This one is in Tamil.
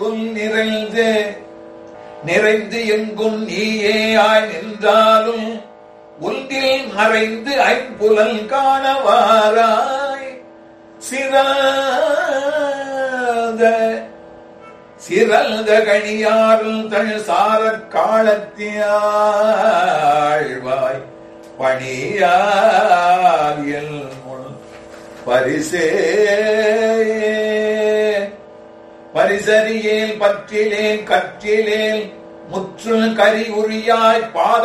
எனக்குள் நிறைந்து நிறைந்து எங்கும் நீயே ஆய் நின்றாலும் ஒன்றில் மறைந்து ஐம்புலன் காணவாராய் சிறாத சிறந்த கணியாருள் தன் சாரற் காலத்தியாழ்வாய் பணியாரியல் முன் பரிசே பரிசறியேல் பற்றிலேன் கற்றிலேன் முற்று கரி உரியாய் பாத